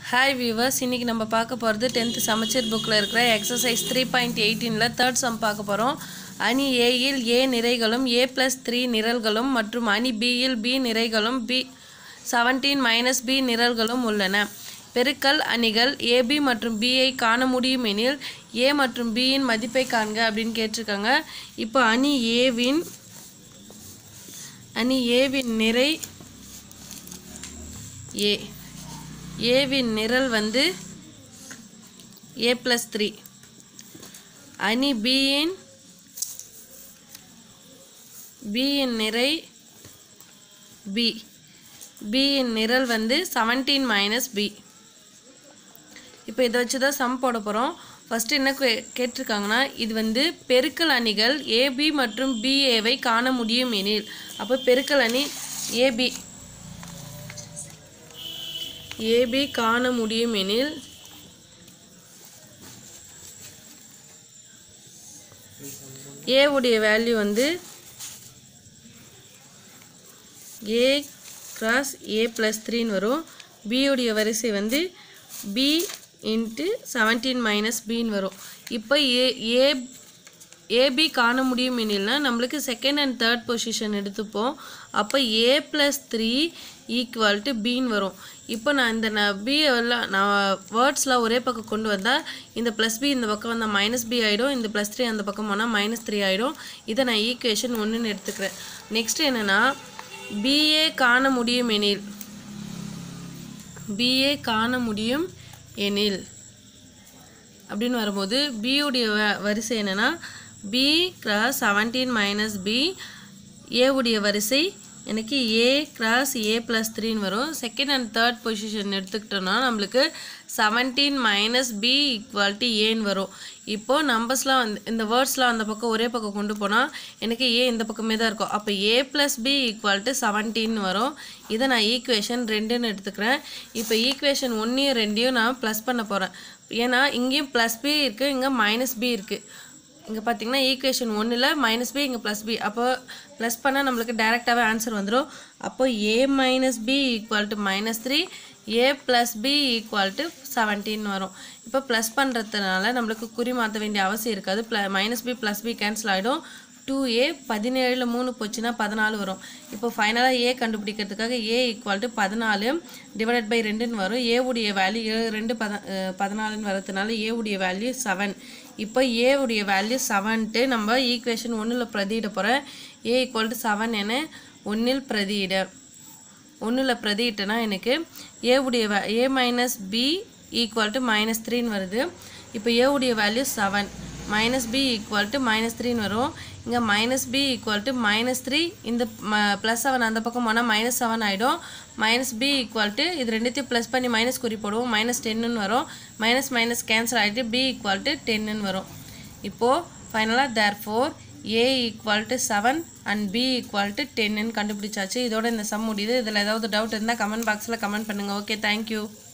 hi viewers இன்றைக்கி நம்ம பார்க்க போகிறது டென்த்து சமச்சீர் புக்கில் இருக்கிற எக்ஸசைஸ் த்ரீ பாயிண்ட் எயிட்டீனில் தேர்ட் சம் பார்க்க போகிறோம் அணி ஏயில் ஏ நிறைகளும் ஏ ப்ளஸ் த்ரீ நிரல்களும் மற்றும் அணி பியில் பி நிறைகளும் பி செவன்டீன் மைனஸ் பி நிரல்களும் உள்ளன பெருக்கல் அணிகள் ஏபி மற்றும் பியை காண முடியும் எனில் ஏ மற்றும் பியின் மதிப்பை காண்க அப்படின்னு கேட்டிருக்காங்க இப்போ அணி ஏவின் அணி ஏவின் நிறை ஏ ஏவின் நிரல் வந்து ஏ ப்ளஸ் த்ரீ அணி பியின் பியின் நிறை பி பியின் நிரல் வந்து செவன்டீன் மைனஸ் பி இப்போ இதை வச்சு தான் சம் போட போகிறோம் ஃபஸ்ட்டு என்ன கே- கேட்டிருக்காங்கன்னா இது வந்து பெருக்கல் அணிகள் ஏபி மற்றும் பிஏவை காண முடியும் எனில் அப்போ பெருக்கல் அணி ஏபி ஏபி காண முடியும் எனில் A உடைய வேல்யூ வந்து ஏ கிராஸ் ஏ ப்ளஸ் த்ரீன்னு வரும் B உடைய வரிசை வந்து பி இன்ட்டு செவன்டீன் மைனஸ் பின்னு வரும் இப்போ ஏ ஏ ஏபி காண முடியும் எனில்னா நம்மளுக்கு செகண்ட் அண்ட் தேர்ட் பொசிஷன் எடுத்துப்போம் அப்போ A plus three equal to பின்னு வரும் இப்போ நான் இந்த நான் பி எல்லாம் நான் வேர்ட்ஸ்லாம் ஒரே பக்கம் கொண்டு வந்தால் இந்த ப்ளஸ் பி இந்த பக்கம் வந்தால் மைனஸ் பி ஆகிடும் இந்த ப்ளஸ் த்ரீ அந்த பக்கம் போனால் மைனஸ் த்ரீ ஆகிடும் இதை நான் ஈக்குவேஷன் ஒன்றுன்னு எடுத்துக்கிறேன் நெக்ஸ்ட் என்னென்னா பிஏ காண முடியும் எனில் பிஏ காண முடியும் எனில் அப்படின்னு வரும்போது B உடைய வ- வரிசை என்னென்னா B cross seventeen minus B உடைய வரிசை எனக்கு ஏ கிராஸ் ஏ ப்ளஸ் த்ரீன்னு வரும் செகண்ட் அண்ட் தேர்ட் பொசிஷன் எடுத்துக்கிட்டோன்னா நம்மளுக்கு seventeen minus B equal to ஏன்னு வரும் இப்போது நம்பர்ஸ்லாம் வந்து இந்த வேர்ட்ஸ்லாம் அந்த பக்கம் ஒரே பக்கம் கொண்டு போனால் எனக்கு ஏ இந்த பக்கமே தான் இருக்கும் அப்போ A plus B equal to seventeen வரும் இதை நான் ஈக்குவேஷன் ரெண்டுன்னு எடுத்துக்கிறேன் இப்போ ஈக்குவேஷன் ஒன்றையும் ரெண்டையும் நான் ப்ளஸ் பண்ண போகிறேன் ஏன்னா இங்கேயும் ப்ளஸ் பி இருக்குது இங்கே மைனஸ் பி இருக்குது இங்கே பார்த்தீங்கன்னா ஈக்குவேஷன் ஒன்றில் மைனஸ் பி இங்கே ப்ளஸ் பி அப்போ ப்ளஸ் பண்ணால் நம்மளுக்கு டேரெக்டாகவே ஆன்சர் வந்துடும் அப்போ A minus B equal to minus three A plus B equal to seventeen வரும் இப்போ ப்ளஸ் பண்ணுறதுனால நம்மளுக்கு குறி மாற்ற வேண்டிய அவசியம் இருக்காது ப்ள minus B plus B cancel ஆகிடும் டூ ஏ பதினேழில் மூணு போச்சுன்னா பதினாலு வரும் இப்போ ஃபைனலாக ஏ கண்டுபிடிக்கிறதுக்காக ஏ ஈக்குவல் டு பதினாலு டிவைடட் பை ரெண்டுன்னு வரும் ஏ உடைய வேல்யூ ஏழு ரெண்டு பத அஹ் பதினாலுன்னு வரதுனால ஏ உடைய வேல்யூ செவன் இப்போ ஏ உடைய வேல்யூ செவன்ட்டு நம்ம ஈக்குவேஷன் ஒன்றில் பிரதியிட போகிறேன் ஏ ஈக்குவல் டு செவன் என ஒன்றில் பிரதியிட ஒன்றில் பிரதியிட்டனா எனக்கு ஏ உடைய வே A minus B equal to minus த்ரீன்னு வருது இப்போ ஏ உடைய value seven minus B equal to minus த்ரீன்னு வரும் இங்கே minus B equal to minus three இந்த ப்ளஸ் செவன் அந்த பக்கம் போனால் மைனஸ் செவன் ஆகிடும் மைனஸ் பி ஈக்குவல் டு இது ரெண்டுத்தையும் ப்ளஸ் பண்ணி மைனஸ் குறி போடுவோம் மைனஸ் டென்னுன்னு வரும் மைனஸ் மைனஸ் கேன்சல் ஆகிட்டு பி ஈக்குவல் டு டென்னுன்னு வரும் இப்போது ஃபைனலாக therefore A equal to seven and B equal to ten கண்டுபிடிச்சாச்சு இதோட இந்த சம் முடியுது இதில் ஏதாவது டவுட் இருந்தால் கமெண்ட் பாக்ஸில் கமெண்ட் பண்ணுங்கள் ஓகே தேங்க்யூ